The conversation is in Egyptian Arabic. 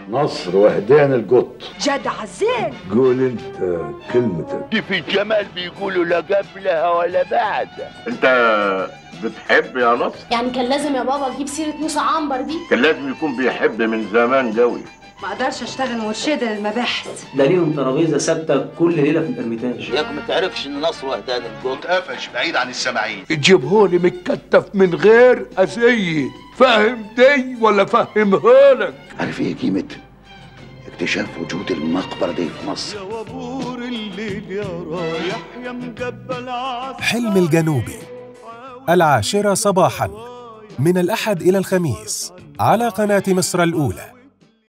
نصر وهدان القط جدع زين قول انت كلمتك دي في الجمال بيقولوا لا قبلها ولا بعدها انت بتحب يا نصر يعني كان لازم يا بابا اجيب سيره موسى عنبر دي كان لازم يكون بيحب من زمان قوي ما اقدرش اشتغل مرشده للمباحث ده ليهم ترابيزه ثابته كل ليله في الارميتاج ياك ما تعرفش ان نصر وهدان القط قفش بعيد عن السامعين تجيبهولي متكتف من غير أذية فاهم دي ولا فهمها لك عارف ايه قيمة اكتشاف وجود المقبرة دي في مصر حلم الجنوبي العاشرة صباحا من الأحد إلى الخميس على قناة مصر الأولى